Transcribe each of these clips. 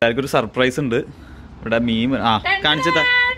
എല്ലാവർക്കും ഒരു സർപ്രൈസ് ഉണ്ട് ഇവിടെ മീൻ ആ കാണിച്ചതാ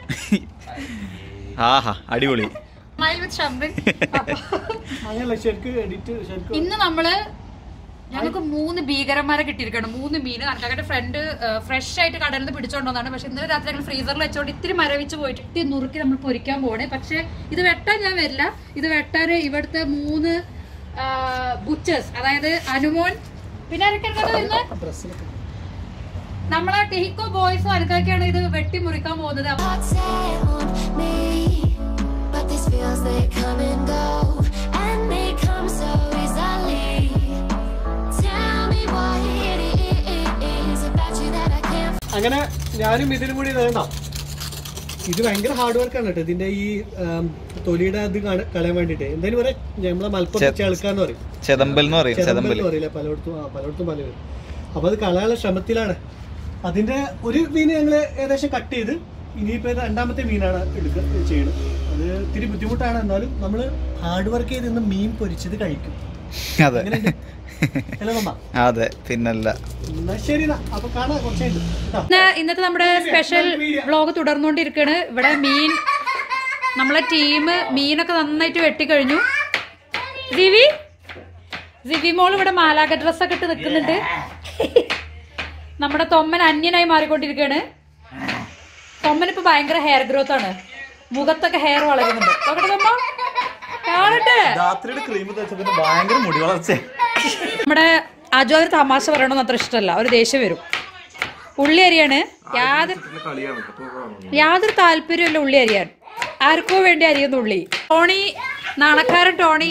ആഹാ അടിപൊളി Smile with Shamrin. അങ്ങനല്ല ശരിക്കും എഡിറ്റ് ശരിക്കും ഇന്ന് നമ്മള് ഞങ്ങൾക്ക് മൂന്ന് ഭീകരന്മാരെ കിട്ടിയിരിക്കണം മൂന്ന് മീൻ അനക്കാന്റെ ഫ്രണ്ട് ഫ്രഷ് ആയിട്ട് കടലിൽ നിന്ന് പിടിച്ചോണ്ടോന്നാണ് പക്ഷെ ഇന്നലെ രാത്രി ഞങ്ങൾ ഫ്രീസറിൽ വെച്ചോണ്ട് ഇത്തിരി മരവിച്ച് പോയിട്ട് ഇത്തിരി നുറുക്കി നമ്മൾ പൊരിക്കാൻ പോണേ പക്ഷെ ഇത് വെട്ടാൻ ഞാൻ വരില്ല ഇത് വെട്ടാൻ ഇവിടുത്തെ മൂന്ന് ബുച്ചേഴ്സ് അതായത് അനുമോൻ പിന്നെ ആരൊക്കെയാണ് വരുന്നത് ഡ്രസ്സിലൊക്കെ നമ്മളെ ടെഹിക്കോ ബോയ്സും അനുക്കൊക്കെയാണ് ഇത് വെട്ടി മുറിക്കാൻ പോകുന്നത് അപ്പൊ Thoughts say on me, but these feels they come and go, and they come so easily. Tell me what it is about you that I can't അങ്ങനെ ഞാനും ഇതിനും കൂടി വേണം ഇത് ഭയങ്കര ഹാർഡ് വർക്കാണ് കേട്ടോ ഇതിന്റെ ഈ ആം, തൊലിയുടെ അത് കാണ- കളയാൻ വേണ്ടിട്ട് എന്തായാലും പറയാം നമ്മളെ മലപ്പുറത്ത് ചെളുക്കാന്ന് പറയും ചെതമ്പൽ എന്ന് പറയും ചെതമ്പൽ ചെതമ്പൽ എന്ന് പറയില്ല പലയിടത്തും ആ പലയിടത്തും പല പേരും അപ്പൊ അത് കളയാനുള്ള ശ്രമത്തിലാണ് അതിന്റെ ഒരു മീൻ ഞങ്ങള് ഏകദേശം കട്ട് ചെയ്ത് ഇനിയിപ്പോ ഇത് രണ്ടാമത്തെ മീനാണ് എടുക്കുക ചെയ്യണം അത് ഇത്തിരി ബുദ്ധിമുട്ടാണ് എന്നാലും നമ്മള് ഹാർഡ് വർക്ക് ചെയ്ത് ഇന്ന് മീൻ പൊരിച്ചത് കഴിക്കും അതെ എങ്ങനെയുണ്ട്? അല്ലേ മമ്മ അതെ പിന്നല്ല എന്നാ ശരി എന്നാ. അപ്പൊ കാണാം കുറച്ചായിട്ട് കേട്ടോ ഇന്ന് ഇന്നത്തെ നമ്മുടെ സ്പെഷ്യൽ വ്ലോഗ് തുടർന്നുകൊണ്ടിരിക്കുകയാണ് ഇവിടെ മീൻ നമ്മളെ ടീം മീനൊക്കെ നന്നായിട്ട് വെട്ടിക്കഴിഞ്ഞു റിവി റിവി മോൾ ഇവിടെ മാലാക ഡ്രസ്സൊക്കെ ഇട്ട് നിൽക്കുന്നുണ്ട് നമ്മുടെ തൊമ്മൻ അന്യനായി മാറിക്കൊണ്ടിരിക്കുകയാണ് തൊമ്മൻ ഇപ്പൊ ഭയങ്കര ഹെയർ ഗ്രോത്ത് ആണ് മുഖത്തൊക്കെ ഹെയർ വളരുന്നുണ്ട് നോക്കട്ടെ തൊമ്മ കാണട്ടെ രാത്രിയുടെ ക്രീം തേച്ചപ്പോ ഭയങ്കര മുടി വളർച്ച നമ്മുടെ അജു ഒരു തമാശ പറയണമെന്ന് അത്ര ഇഷ്ടമല്ല ഒരു ദേഷ്യം വരും ഉള്ളി അരിയാണ് യാതൊരു യാതൊരു താല്പര്യമില്ല ഉള്ളി അരിയാൻ ആർക്കോ വേണ്ടി അരിയുന്ന ഉള്ളി ടോണി നാണക്കാരൻ ടോണി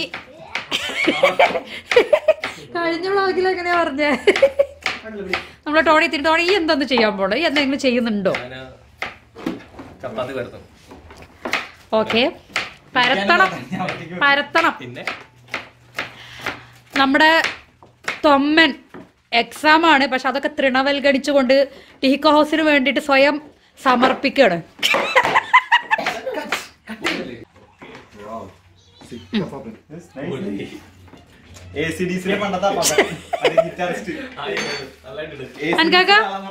കഴിഞ്ഞ വ്ളോഗിൽ എങ്ങനെയാ പറഞ്ഞേ നമ്മളെ ടോണി തിരി ടോണി ഈ എന്താന്ന് ചെയ്യാൻ പോണേ ഈ എന്തെങ്കിലും ചെയ്യുന്നുണ്ടോ ചപ്പാത്തി വരുത്തും ഓക്കെ പരത്തണം പരത്തണം നമ്മുടെ തൊമ്മൻ എക്സാം ആണ് പക്ഷെ അതൊക്കെ തൃണവൽഗണിച്ചുകൊണ്ട് ടീക്കോ ഹൗസിന് വേണ്ടിയിട്ട് സ്വയം സമർപ്പിക്കുകയാണ് എ സി ഡി സിനെ പണ്ടത്തെ ഗിറ്റാറിസ്റ്റ് അൻകാക്ക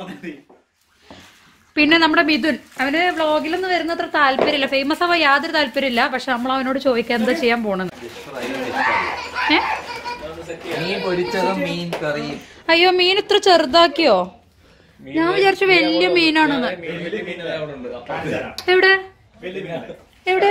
പിന്നെ നമ്മുടെ മിഥുൻ അവന് വ്ളോഗിലൊന്നും വരുന്നത്ര താല്പര്യമില്ല ഫേമസ് ആവാൻ യാതൊരു താല്പര്യമില്ല പക്ഷെ നമ്മൾ അവനോട് ചോദിക്കാൻ എന്താ ചെയ്യാൻ പോണെന്ന് ഏ മീൻ പൊരിച്ചതും മീൻ കറിയും അയ്യോ മീൻ ഇത്ര ചെറുതാക്കിയോ ഞാൻ വിചാരിച്ചു വലിയ മീനാണെന്ന് എവിടെ എവിടെ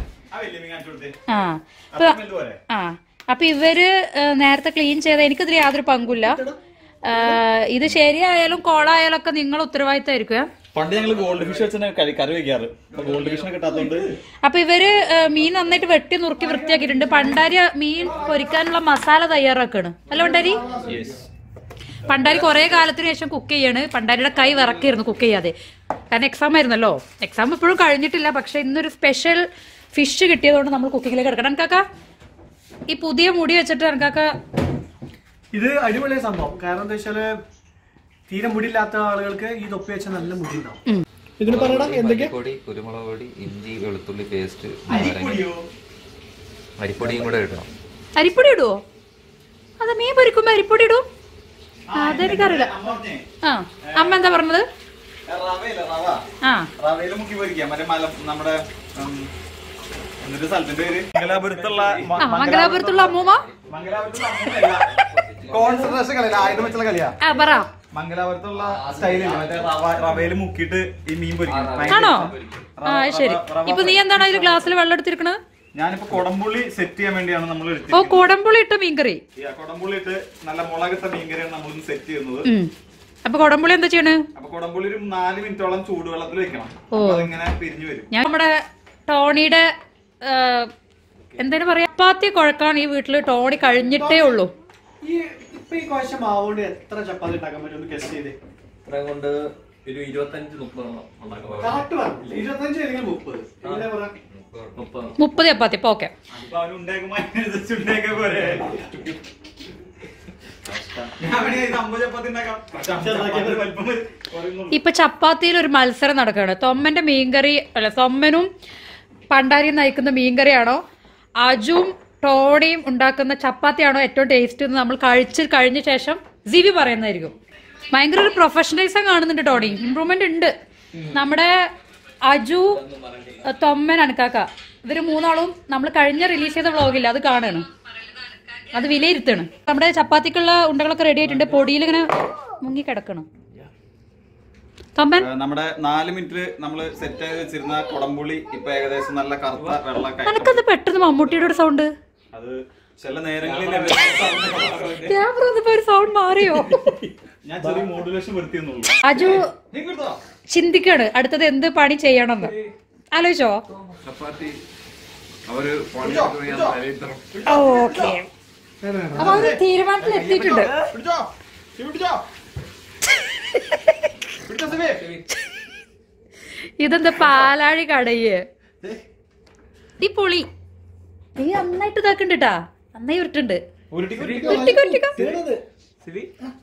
ആ ഇപ്പൊ ആ അപ്പൊ ഇവര് ഏ, നേരത്തെ ക്ലീൻ ചെയ്ത എനിക്കിതിൽ യാതൊരു പങ്കുമില്ല ഏ, ഇത് ശരിയായാലും കോളായാലും ഒക്കെ നിങ്ങൾ ഉത്തരവാദിത്തമായിരിക്കും പണ്ട് ഞങ്ങൾ ഗോൾഡ് ഫിഷ് വെച്ചാണ് കറി കറി വെക്കാറ് ഗോൾഡ് ഫിഷിനെ കിട്ടാത്തോണ്ട് അപ്പൊ ഇവര് ഏ, മീൻ നന്നായിട്ട് വെട്ടി നുറുക്കി വൃത്തിയാക്കിയിട്ടുണ്ട് പണ്ടാരി മീൻ പൊരിക്കാനുള്ള മസാല തയ്യാറാക്കാണ് അല്ല പണ്ടാരി പണ്ടാരി കുറെ കാലത്തിന് ശേഷം കുക്ക് ചെയ്യാണ് പണ്ടാരിയുടെ കൈ വിറക്കായിരുന്നു കുക്ക് ചെയ്യാതെ കാരണം എക്സാം ആയിരുന്നല്ലോ എക്സാം ഇപ്പോഴും കഴിഞ്ഞിട്ടില്ല പക്ഷെ ഇന്നൊരു സ്പെഷ്യൽ ഫിഷ് കിട്ടിയതുകൊണ്ട് നമ്മൾ കുക്കിങ്ങിലേക്ക് കിടക്കണം കാക്ക ഈ പുതിയ മുടി വെച്ചിട്ട് എനിക്കാക്ക ഇത് അടിപൊളിയ സംഭവം കാരണം എന്താ വെച്ചാല് തീരെ മുടിയില്ലാത്ത ആളുകൾക്ക് ഈ തൊപ്പി വെച്ചാൽ നല്ല മുടി ഉണ്ടാവും ഇതിന് പറയടാ എന്തൊക്കെയാ പൊടി കുരുമുളക് പൊടി ഇഞ്ചി വെളുത്തുള്ളി പേസ്റ്റ് അരിപ്പൊടിയും കൂടെ ഇടണം അരിപ്പൊടി ഇടുവോ അത് മീൻ പൊരിക്കുമ്പോ അരിപ്പൊടി ഇടും ആ, അതെനിക്കറിയില്ല ആ അമ്മ എന്താ പറഞ്ഞത് റവയില്ല റവ ആ റവയില് മുക്കി പൊരിക്കാം മറ്റേ മല നമ്മുടെ ഉം, എന്തൊരു സ്ഥലത്തിന്റെ പേര് മംഗലാപുരത്തുള്ള മ- ആ മംഗലാപുരത്തുള്ള അമ്മൂമ്മ മംഗലാപുരത്തുള്ള കോൺസെൻട്രേഷൻ കളിയല്ല ആയുധം വെച്ചുള്ള കളിയാ ആ പറ മംഗലാപുരത്തുള്ള സ്റ്റൈലില്ല മറ്റേ റവ റവയിൽ മുക്കിയിട്ട് ഈ മീൻ പൊരിക്കും ഭയങ്കര ആണോ ഇഷ്ടാ. ആ ശരി റവ- ഇപ്പൊ നീ എന്താണ് അതിൽ ഗ്ലാസ്സിൽ വെള്ളം എടുത്തിരിക്കണത് ഞാനിപ്പോ കൊടംപുള്ളി സെറ്റ് ചെയ്യാൻ വേണ്ടിയാണ് നമ്മൾ ഓ എടുത്തിരിക്കുന്നത് കോടമ്പുളി ഇട്ട മീൻകറി ഈ കൊടംപുള്ളി ഇട്ട് നല്ല മുളകിട്ട മീൻകറിയാണ് നമ്മൾ സെറ്റ് ചെയ്യുന്നത് ഉം. അപ്പൊ കൊടമ്പുളി എന്താ ചെയ്യണേ അപ്പൊ കൊടംപുള്ളി ഒരു നാല് മിനിറ്റോളം ചൂടുവെള്ളത്തിൽ വെക്കണം ഓ. അപ്പൊ അതിങ്ങനെ പിരിഞ്ഞു വരും ഞാൻ നമ്മുടെ ടോണിയുടെ ആ, എന്താണ് പറയാ ചപ്പാത്തി കുഴക്കാൻ ഈ വീട്ടില് ടോണി കഴിഞ്ഞിട്ടേ ഉള്ളൂ ഈ ഇപ്പൊ ഈ കുഴച്ച മാവുകൊണ്ട് എത്ര ചപ്പാത്തി ഉണ്ടാക്കാൻ പറ്റും ഒന്ന് ഗസ്റ്റ് ചെയ്തേ ഇത്രയും കൊണ്ട് ഒരു ഇരുപത്തഞ്ച് മുപ്പതെണ്ണം ഉണ്ടാക്കാൻ കറക്റ്റ് പറഞ്ഞു ഇരുപത്തഞ്ച് അല്ലെങ്കിൽ മുപ്പത് എങ്ങനെ പറയാം മുപ്പത് മുപ്പത് ചപ്പാത്തി ഇപ്പൊ ഓക്കെ അപ്പൊ അവൻ ഉണ്ടാക്കുമ്പോ അതിനനുസരിച്ച് ഉണ്ടാക്കിയ പോരെ ഞാൻ വേണമെങ്കിൽ ഇത് അമ്പത് ചപ്പാത്തി ഉണ്ടാക്കാം പക്ഷെ അമ്പത് ചപ്പാത്തി വലിപ്പം വരും. കുറയുന്നുള്ളൂ. ഇപ്പൊ ചപ്പാത്തിയിൽ ഒരു മത്സരം നടക്കുകയാണ് തൊമ്മന്റെ മീൻകറി അല്ല തൊമ്മനും പണ്ടാരിയും നയിക്കുന്ന മീൻകറിയാണോ അജും ടോണിയും ഉണ്ടാക്കുന്ന ചപ്പാത്തിയാണോ ഏറ്റവും ടേസ്റ്റ് എന്ന് നമ്മൾ കഴിച്ച് കഴിഞ്ഞ ശേഷം സിവി പറയുന്നതായിരിക്കും ഭയങ്കര ഒരു പ്രൊഫഷണലിസം കാണുന്നുണ്ട് ടോണി ഇമ്പ്രൂവ്മെന്റ് ഉണ്ട് നമ്മുടെ അജു ഏ, തൊമ്മൻ അനക്കാക്ക ഇവര് മൂന്നാളും നമ്മൾ കഴിഞ്ഞ റിലീസ് ചെയ്ത വ്ളോഗില്ല അത് കാണാണ് അത് വിലയിരുത്താണ് നമ്മുടെ ചപ്പാത്തിക്കുള്ള ഉണ്ടകളൊക്കെ റെഡി ആയിട്ടുണ്ട് പൊടിയിൽ ഇങ്ങനെ മുങ്ങി കിടക്കണം തൊമ്മൻ ഏഹ് നമ്മുടെ നാല് മിനിറ്റ് നമ്മൾ സെറ്റ് ചെയ്ത് വെച്ചിരുന്ന കുടംപുളി ഇപ്പൊ ഏകദേശം നല്ല കറുത്ത വെള്ള കൈ എനക്കെന്ത് പെട്ടെന്ന് മമ്മൂട്ടിയുടെ ഒരു സൗണ്ട് അത് ചില നേരങ്ങളിൽ ക്യാമറ വന്നപ്പോ ഒരു സൗണ്ട് മാറിയോ ഞാൻ ചെറിയ മോഡുലേഷൻ വരുത്തിയെന്നുള്ളൂ അജു ചിന്തിക്കാണ് അടുത്തത് എന്ത് പണി ചെയ്യണമെന്ന് ആലോചിച്ചോ ചപ്പാത്തി അവര് പണിയെടുത്ത് ഞാൻ തലയിത്തണം ഓക്കെ അപ്പൊ അവര് തീരുമാനത്തിൽ എത്തിയിട്ടുണ്ട് പിടിച്ചോ ശിവ പിടിച്ചോ പിടിച്ചോ സിബി ഇതെന്താ പാലാഴി കടയ് ഈ പൊളി നീ നന്നായിട്ട് ഇതാക്കണ്ടാ നന്നായി ഉരുട്ടുണ്ട് ഉരുട്ടി ഉരുട്ടിക്കോ, ഉരുട്ടിക്കോ. സിവി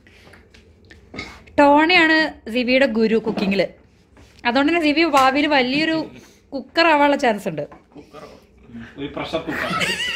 ടോണയാണ് സിബിയുടെ ഗുരു കുക്കിങ്ങില് അതുകൊണ്ട് തന്നെ സിബി ഭാവിയിൽ വലിയൊരു കുക്കർ ആവാനുള്ള ചാൻസ് ഉണ്ട് ഒരു പ്രഷർ കുക്കർ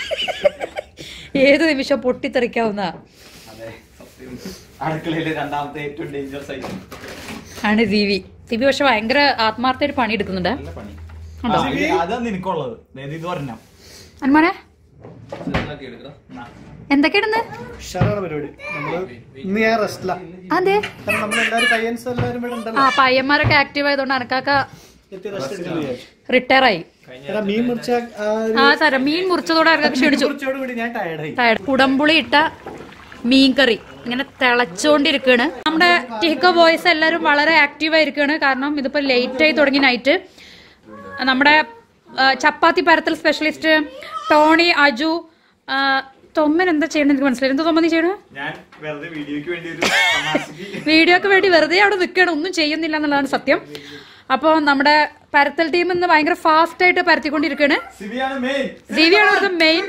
ഏത് നിമിഷം പൊട്ടിത്തെറിക്കാവുന്ന അതെ സത്യം അടുക്കളയിലെ രണ്ടാമത്തെ ഏറ്റവും ഡേഞ്ചറസ് ആയിട്ട് ആണ് സിബി സിബി പക്ഷെ ഭയങ്കര ആത്മാർത്ഥമായിട്ട് പണിയെടുക്കുന്നുണ്ട് നല്ല പണി ഉണ്ടോ? അതാ നിനക്കുള്ളത് ദേ ഇത് പറഞ്ഞോ അന്മാനെ ചെറുതാക്കി എടുക്കണം എന്തൊക്കെയാണെന്ന് ഉഷാറാണ് പരിപാടി നമ്മള് ഇന്ന് ഞാൻ റെസ്റ്റില്ല അതെ കാരണം നമ്മളെല്ലാരും പയ്യൻസ് എല്ലാവരും ഇവിടെ ഉണ്ടല്ലോ ആ പയ്യന്മാരൊക്കെ ആക്റ്റീവ് ആയതുകൊണ്ട് അനക്കാക്ക എത്തി റെസ്റ്റ് എടുക്കുന്നു വിചാരിച്ചു റിട്ടയർ ആയി എടാ മീൻ മുറിച്ച ആ ഒരു ആ സാറേ മീൻ മുറിച്ചതോടെ അനക്കാക്ക ക്ഷണിച്ചു കുറച്ചോട് കൂടി ഞാൻ ടയർഡായി ടയർഡ്. കുടംപുളി ഇട്ട മീൻകറി ഇങ്ങനെ തിളച്ചോണ്ടിരിക്കാണ് നമ്മുടെ ടിഹ്ക ബോയ്സ് എല്ലാവരും വളരെ ആക്റ്റീവ് ആയിരിക്കാണ് കാരണം ഇതിപ്പോ ലേറ്റ് ആയി തുടങ്ങി നൈറ്റ് നമ്മുടെ ആ, ചപ്പാത്തി പരത്തൽ സ്പെഷ്യലിസ്റ്റ് ടോണി അജു ആ, തൊമ്മൻ എന്താ ചെയ്യണമെന്ന് എനിക്ക് മനസ്സിലായി എന്താ തൊമ്മൻ നീ ചെയ്യണേ ഞാൻ വെറുതെ വീഡിയോക്ക് വേണ്ടി ഒരു തമാശക്ക് വീഡിയോക്ക് വേണ്ടി വെറുതെ അവിടെ നിൽക്കണം ഒന്നും ചെയ്യുന്നില്ല എന്നുള്ളതാണ് സത്യം അപ്പോൾ നമ്മുടെ പരത്തൽ ടീം ഇന്ന് ഭയങ്കര ഫാസ്റ്റ് ആയിട്ട് പരത്തിക്കൊണ്ടിരിക്കുകയാണ് സിബിയാണ് മെയിൻ ദിവ്യാണ് ഇവിടുത്തെ മെയിൻ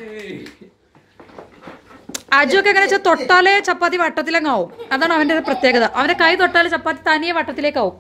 അജു ഒക്കെ എങ്ങനെ വെച്ചാൽ തൊട്ടാലേ ചപ്പാത്തി വട്ടത്തിലങ്ങാവും അതാണ് അവന്റെ ഒരു പ്രത്യേകത അവന്റെ കൈ തൊട്ടാലേ ചപ്പാത്തി തനിയെ വട്ടത്തിലേക്കാവും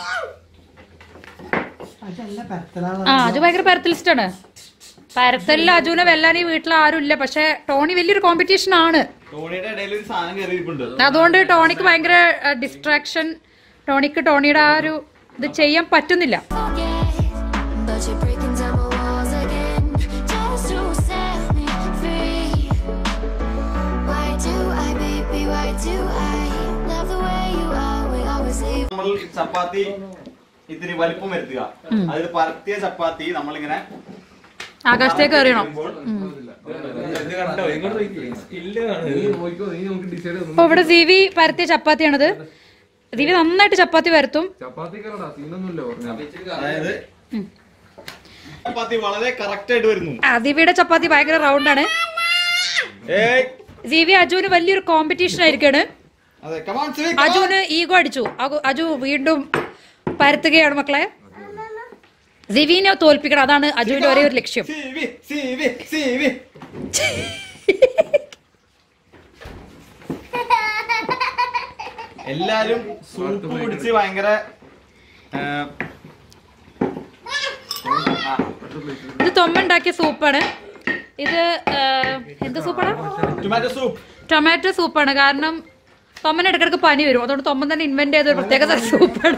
അതല്ല പരത്തലാണ് ആ അജു ഭയങ്കര പരത്തലിസ്റ്റാണ് പരത്തലിൽ അജുവിനെ വെല്ലാൻ ഈ വീട്ടിൽ ആരും ഇല്ല പക്ഷെ ടോണി വലിയൊരു കോമ്പറ്റീഷൻ ആണ് ടോണിയുടെ ഇടയിൽ ഒരു സാധനം കയറിയിരിപ്പുണ്ട് അതുകൊണ്ട് ടോണിക്ക് ഭയങ്കര ഡിസ്ട്രാക്ഷൻ ടോണിക്ക് ടോണിയുടെ ആ ഒരു ഇത് ചെയ്യാൻ പറ്റുന്നില്ല forget, but you're breaking down my walls again just to set me free. Why do I, baby? Why do I love the way you are? We always leave. നമ്മൾ ചപ്പാത്തി ഇത്തിരി വലിപ്പം വരുത്തുക അതിൽ പരത്തിയ ചപ്പാത്തി നമ്മളിങ്ങനെ ആകാശത്തേക്ക് എറിയണം ഇത് കണ്ടോ ഇങ്ങോട്ട് നോക്കിയേ സ്കില്ലാണ് നീ നോക്കിക്കോ നീ നമുക്ക് ഡിസൈഡ് അപ്പൊ ഇവിടെ സിവി പരത്തിയ ചപ്പാത്തിയാണിത് സിവി നന്നായിട്ട് ചപ്പാത്തി പരത്തും ചപ്പാത്തിക്കാരടാ സീനൊന്നുമില്ല പറഞ്ഞു അതായത് ചപ്പാത്തി വളരെ കറക്റ്റ് ആയിട്ട് വരുന്നു ആ ദിവ്യയുടെ ചപ്പാത്തി ഭയങ്കര റൗണ്ട് ആണ് ഏയ് സിവി അജുവിന് വലിയൊരു കോമ്പറ്റീഷൻ ആയിരിക്കാണ് അതെ കമാൺ സിബി അജുവിന് ഈഗോ അടിച്ചു അഗു- അജു വീണ്ടും പരത്തുകയാണ് മക്കളെ സിവിനെ തോൽപ്പിക്കണം അതാണ് അജുവിന്റെ ഒരേ ഒരു ലക്ഷ്യം സിബി സിബി സിബി എല്ലാരും സൂപ്പ് കുടിച്ച് ഭയങ്കര ആ, ആ, ഇത് തൊമ്മ ഉണ്ടാക്കിയ സൂപ്പാണ് ഇത് ആ, എന്ത് സൂപ്പാണ് ടൊമാറ്റോ സൂപ്പ് ടൊമാറ്റോ സൂപ്പാണ് കാരണം തൊമ്മന് ഇടക്കിടക്ക് പനി വരും അതുകൊണ്ട് തൊമ്മൻ തന്നെ ഇൻവെന്റ് ചെയ്ത ഒരു പ്രത്യേക തരം സൂപ്പാണ്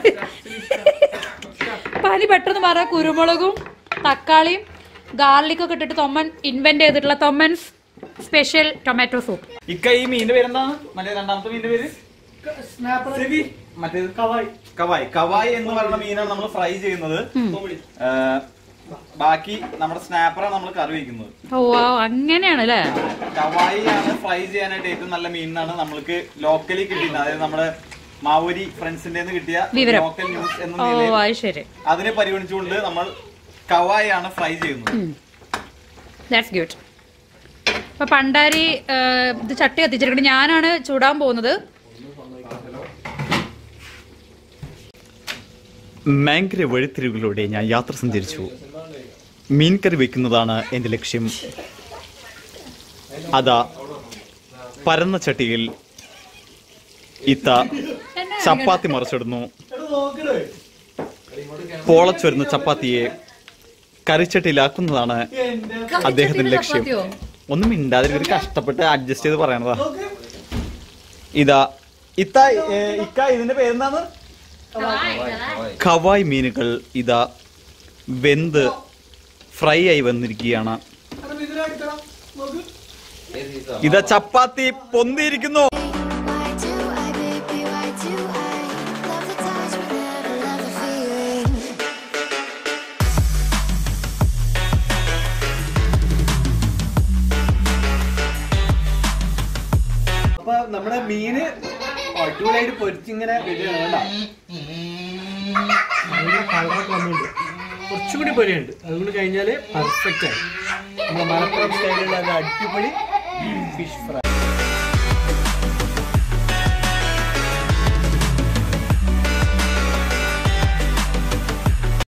പനി പെട്ടെന്ന് മാറാൻ കുരുമുളകും തക്കാളിയും ഗാർലിക്കും ഒക്കെ ഇട്ടിട്ട് തൊമ്മൻ ഇൻവെന്റ് ചെയ്തിട്ടുള്ള തൊമ്മൻസ് സ്പെഷ്യൽ ടൊമാറ്റോ സൂപ്പ് ഇക്ക ഈ മീനിന്റെ പേരെന്താണ് മറ്റേ രണ്ടാമത്തെ മീനിന്റെ പേര് സിബി മറ്റേത് കവായ് കവായ് കവായ് എന്ന് പറയുന്ന മീനാണ് നമ്മൾ ഫ്രൈ ചെയ്യുന്നത് ആ, ബാക്കി നമ്മുടെ സ്നാപ്പറാണ് നമ്മൾ കറി വയ്ക്കുന്നത് ഓ ആ, അങ്ങനെയാണ് അല്ലേ കവായി ആണ് ഫ്രൈ ചെയ്യാനായിട്ട് ഏറ്റവും നല്ല മീനാണ് നമ്മൾക്ക് ലോക്കലി കിട്ടിയത് അതായത് നമ്മുടെ മാവൂരി ഫ്രണ്ട്സിന്റെ കിട്ടിയ വിവരം. ലോക്കൽ ന്യൂസ് എന്ന ഓ നിലയിൽ അത് ശരി അതിനെ പരിഗണിച്ചുകൊണ്ട് നമ്മൾ കവായി ആണ് ഫ്രൈ ചെയ്യുന്നത് ദാറ്റ്സ് ഗുഡ് അപ്പൊ പണ്ടാരി ആ, ഇത് ചട്ടി കത്തിച്ചിരിക്കുന്നത് ഞാനാണ് ചൂടാൻ പോകുന്നത് മാങ്കര വഴിത്തിരിവുകളിലൂടെ ഞാൻ യാത്ര സഞ്ചരിച്ചു മീൻകറി വെക്കുന്നതാണ് എൻ്റെ ലക്ഷ്യം അതാ പരന്ന ചട്ടിയിൽ ഇത്ത ചപ്പാത്തി മറിച്ചിടുന്നു പോളച്ചു വരുന്ന ചപ്പാത്തിയെ കറിച്ചട്ടിയിലാക്കുന്നതാണ് അദ്ദേഹത്തിന്റെ ലക്ഷ്യം ചപ്പാത്തിയോ? ഒന്നും മിണ്ടാതിരി ഒരു കഷ്ടപ്പെട്ട് അഡ്ജസ്റ്റ് ചെയ്ത് പറയണതാ ഇതാ ഇത്ത ഏ, ഇക്ക ഇതിന്റെ പേരെന്താണ് കവായ് മീനുകൾ ഇതാ വെന്ത് ഫ്രൈ ആയി വന്നിരിക്കുകയാണ് ഇതാ ചപ്പാത്തി പൊന്തിയിരിക്കുന്നു Why do I, baby, why do I love the touch but never love the feeling? അപ്പൊ നമ്മുടെ മീന് അടിപൊളിയായിട്ട് പൊരിച്ചിങ്ങനെ വേണ്ട കളറൊക്കെ വന്നിട്ടുണ്ട് കുറച്ചുകൂടി പൊരിയുണ്ട് അതുകൊണ്ട് കഴിഞ്ഞാല് പെർഫെക്റ്റ് ആയി നമ്മുടെ മലപ്പുറം സ്റ്റൈലിലുള്ള ഒരു അടിപൊളി ഫിഷ് ഫ്രൈ